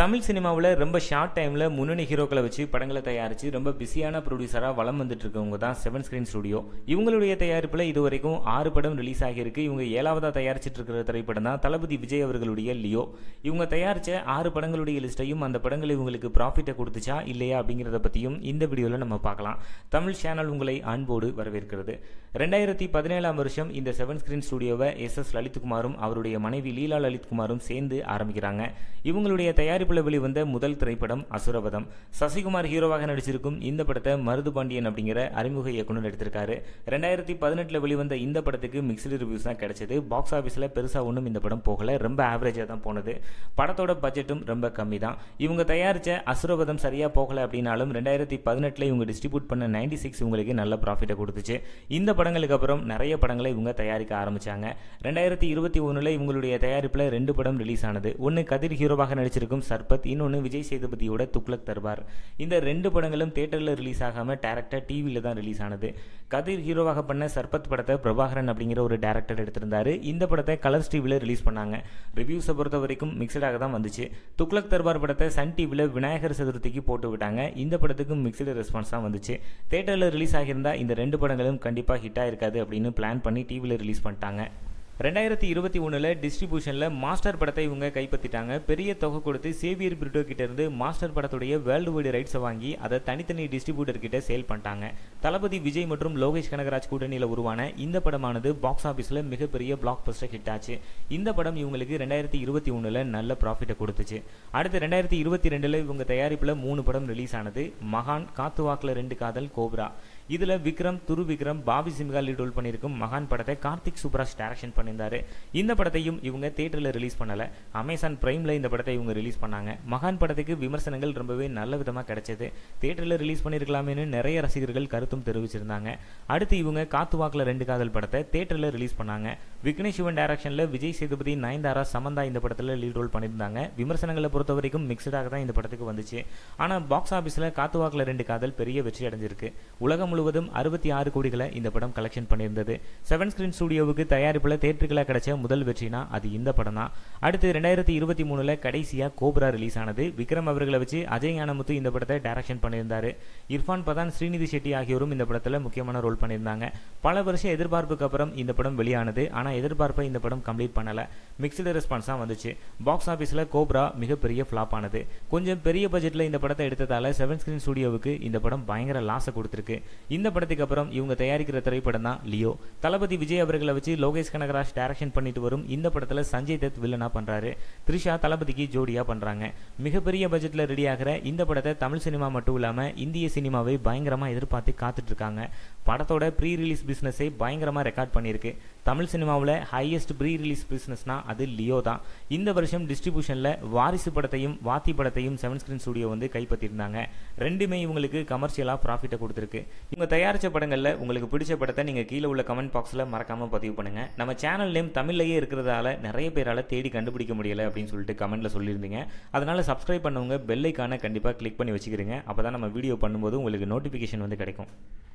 தமிழ் சினிமாவில் ரொம்ப ஷார்ட் டைமில் முன்னணி ஹீரோக்களை வச்சு படங்களை தயாரித்து ரொம்ப பிஸியான ப்ரொடியூசராக வலம் வந்துட்டு இருக்கவங்க தான் செவன் ஸ்க்ரீன் ஸ்டுடியோ இவங்களுடைய தயாரிப்பில் இது வரைக்கும் ஆறு படம் ரிலீஸ் ஆகியிருக்கு இவங்க ஏழாவதாக தயாரிச்சிட்டு இருக்கிற திரைப்படம் தான் தளபதி விஜய் அவர்களுடைய லியோ இவங்க தயாரித்த ஆறு படங்களுடைய லிஸ்ட்டையும் அந்த படங்கள் இவங்களுக்கு ப்ராஃபிட்டை கொடுத்துச்சா இல்லையா அப்படிங்கிறத பற்றியும் இந்த வீடியோவில் நம்ம பார்க்கலாம் தமிழ் சேனல் உங்களை அன்போடு வரவேற்கிறது ரெண்டாயிரத்தி பதினேழாம் வருஷம் இந்த செவன் ஸ்க்ரீன் ஸ்டுடியோவை எஸ் எஸ் லலித்குமாரும் அவருடைய மனைவி லீலா லலித்குமாரும் சேர்ந்து ஆரம்பிக்கிறாங்க இவங்களுடைய தயாரிப்பில் வெளிவந்த முதல் திரைப்படம் அசுரவதம் சசிகுமார் ஹீரோவாக நடிச்சிருக்கும் இந்த படத்தை மருது பாண்டியன் அப்படிங்கிற அறிமுக இயக்குனர் எடுத்திருக்காரு ரெண்டாயிரத்தி பதினெட்டில் வெளிவந்த இந்த படத்துக்கு மிக்சடு ரிவ்யூஸ் தான் கிடைச்சது பாக்ஸ் ஆஃபீஸில் பெருசாக ஒன்றும் இந்த படம் போகல ரொம்ப ஆவரேஜாக தான் போனது படத்தோட பட்ஜெட்டும் ரொம்ப கம்மி தான் இவங்க தயாரித்த அசுரவதம் சரியாக போகல அப்படின்னாலும் ரெண்டாயிரத்தி பதினெட்டில் இவங்க டிஸ்ட்ரிபியூட் பண்ண நைன்டி சிக்ஸ் இவங்களுக்கு நல்ல ப்ராஃபிட்டை கொடுத்துச்சு இந்த படங்களுக்கு அப்புறம் நிறைய படங்களை இவங்க தயாரிக்க ஆரம்பிச்சாங்க ரெண்டாயிரத்தி இருபத்தி ஒன்றில் இவங்களுடைய தயாரிப்பில் ரெண்டு படம் ரிலீஸ் ஆனது ஒன்று கதிர் ஹீரோவாக நடிச்சிருக்கும் சர்பத் இன்னொன்று விஜய் சேதுபதியோட துக்ளக் தர்பார் இந்த ரெண்டு படங்களும் தேட்டரில் ரிலீஸ் ஆகாமல் டேரக்டாக டிவியில் தான் ரிலீஸ் ஆனது கதிர் ஹீரோவாக பண்ண சர்பத் படத்தை பிரபாகரன் அப்படிங்கிற ஒரு டேரக்டர் எடுத்திருந்தாரு இந்த படத்தை கலர்ஸ் டிவியில் ரிலீஸ் பண்ணாங்க ரிவ்யூஸை பொறுத்த வரைக்கும் மிக்சடாக தான் வந்துச்சு துக்ளக் தர்பார் படத்தை சன் டிவியில் விநாயகர் சதுர்த்திக்கு போட்டு விட்டாங்க இந்த படத்துக்கும் மிக்சடு ரெஸ்பான்ஸ் தான் வந்துச்சு தேட்டரில் ரிலீஸ் ஆகியிருந்தா இந்த ரெண்டு படங்களும் கண்டிப்பாக ஹிட் ஆயிருக்காது அப்படின்னு பிளான் பண்ணி டிவியில் ரிலீஸ் பண்ணிட்டாங்க ரெண்டாயிரத்தி இருபத்தி ஒன்றில் டிஸ்ட்ரிபியூஷனில் மாஸ்டர் படத்தை இவங்க கைப்பற்றிட்டாங்க பெரிய தொகை கொடுத்து சேவியர் பிரிட்டோ கிட்ட இருந்து மாஸ்டர் படத்துடைய வேர்ல்டு வைடு ரைட்ஸை வாங்கி அதை தனித்தனி டிஸ்ட்ரிபியூட்டர் கிட்ட சேல் பண்ணிட்டாங்க தளபதி விஜய் மற்றும் லோகேஷ் கனகராஜ் கூட்டணியில் உருவான இந்த படமானது பாக்ஸ் ஆஃபீஸில் மிகப்பெரிய பிளாக் பஸ்டர் ஹிட் ஆச்சு இந்த படம் இவங்களுக்கு ரெண்டாயிரத்தி இருபத்தி ஒன்றில் நல்ல ப்ராஃபிட்டை கொடுத்துச்சு அடுத்து ரெண்டாயிரத்தி இருபத்தி ரெண்டில் இவங்க தயாரிப்பில் மூணு படம் ரிலீஸ் ஆனது மகான் காத்துவாக்கில் ரெண்டு காதல் கோப்ரா இதில் விக்ரம் துரு விக்ரம் பாபி சிம்கா லீட் ரோல் பண்ணியிருக்கும் மகான் படத்தை கார்த்திக் சூப்பராஜ் டைரக்ஷன் பண்ணியிருந்தாரு இந்த படத்தையும் இவங்க தேட்டரில் ரிலீஸ் பண்ணலை அமேசான் பிரைமில் இந்த படத்தை இவங்க ரிலீஸ் பண்ணாங்க மகான் படத்துக்கு விமர்சனங்கள் ரொம்பவே நல்ல விதமாக கிடைச்சது தேட்டரில் ரிலீஸ் பண்ணியிருக்கலாமேனு நிறைய ரசிகர்கள் கருத்தும் தெரிவிச்சிருந்தாங்க அடுத்து இவங்க காத்துவாக்கில் ரெண்டு காதல் படத்தை தேட்டரில் ரிலீஸ் பண்ணாங்க விக்னேஷ் சிவன் டைரக்ஷனில் விஜய் சேதுபதி நயன்தாரா சமந்தா இந்த படத்தில் லீட் ரோல் பண்ணியிருந்தாங்க விமர்சனங்களை பொறுத்த வரைக்கும் மிக்சடாக தான் இந்த படத்துக்கு வந்துச்சு ஆனால் பாக்ஸ் ஆஃபீஸில் காத்துவாக்கில் ரெண்டு காதல் பெரிய வெற்றி அடைஞ்சிருக்கு உலகம் முழுவதும் அறுபத்தி ஆறு கோடிகளை இந்த படம் கலெக்ஷன் பண்ணியிருந்தது செவன் ஸ்கிரீன் ஸ்டுடியோவுக்கு தயாரிப்பில் தேட்டருக்களாக கிடைச்ச முதல் வெற்றினா அது இந்த படம் தான் அடுத்து ரெண்டாயிரத்தி இருபத்தி மூணில் கடைசியாக கோப்ரா ரிலீஸ் ஆனது விக்ரம் அவர்களை வச்சு அஜய் ஞானமுத்து இந்த படத்தை டைரக்ஷன் பண்ணியிருந்தாரு இர்ஃபான் பதான் ஸ்ரீநிதி ஷெட்டி ஆகியோரும் இந்த படத்தில் முக்கியமான ரோல் பண்ணியிருந்தாங்க பல வருஷம் எதிர்பார்ப்புக்கு அப்புறம் இந்த படம் வெளியானது ஆனால் எதிர்பார்ப்பை இந்த படம் கம்ப்ளீட் பண்ணலை மிக்சடு ரெஸ்பான்ஸ் தான் வந்துச்சு பாக்ஸ் ஆஃபீஸில் கோப்ரா மிகப்பெரிய ஃப்ளாப் ஆனது கொஞ்சம் பெரிய பட்ஜெட்டில் இந்த படத்தை எடுத்ததால செவன் ஸ்கிரீன் ஸ்டுடியோவுக்கு இந்த படம் பயங்கர லாஸை கொடுத்துருக்கு இந்த படத்துக்கு அப்புறம் இவங்க தயாரிக்கிற திரைப்படம் தான் லியோ தளபதி விஜய் அவர்களை வச்சு லோகேஷ் கனகராஜ் டைரக்ஷன் பண்ணிட்டு வரும் இந்த படத்தில் சஞ்சய் தத் வில்லனா பண்றாரு த்ரிஷா தளபதிக்கு ஜோடியா பண்றாங்க மிகப்பெரிய பட்ஜெட்ல ரெடி ஆகிற இந்த படத்தை தமிழ் சினிமா மட்டும் இல்லாம இந்திய சினிமாவை பயங்கரமா எதிர்பார்த்து காத்துட்டு இருக்காங்க படத்தோட ப்ரீ ரிலீஸ் பிசினஸை பயங்கரமா ரெக்கார்ட் பண்ணியிருக்கு தமிழ் சினிமாவில் ஹையஸ்ட் ப்ரீ ரிலீஸ் பிசினஸ்னா அது லியோ தான் இந்த வருஷம் டிஸ்ட்ரிபியூஷனில் வாரிசு படத்தையும் வாத்தி படத்தையும் செவன் ஸ்கிரீன் ஸ்டுடியோ வந்து கைப்பற்றியிருந்தாங்க ரெண்டுமே இவங்களுக்கு கமர்ஷியலாக ப்ராஃபிட்டை கொடுத்துருக்கு இவங்க தயாரித்த படங்களில் உங்களுக்கு பிடிச்ச படத்தை நீங்கள் கீழே உள்ள கமெண்ட் பாக்ஸில் மறக்காமல் பதிவு பண்ணுங்கள் நம்ம சேனல் நேம் தமிழ்லேயே இருக்கிறதால நிறைய பேரால் தேடி கண்டுபிடிக்க முடியலை அப்படின்னு சொல்லிட்டு கமெண்ட்டில் சொல்லியிருந்தீங்க அதனால் சப்ஸ்கிரைப் பண்ணவங்க பெல்லைக்கான கண்டிப்பாக கிளிக் பண்ணி வச்சுக்கிறீங்க அப்போ தான் நம்ம வீடியோ பண்ணும்போது உங்களுக்கு நோட்டிஃபிகேஷன் வந்து கிடைக்கும்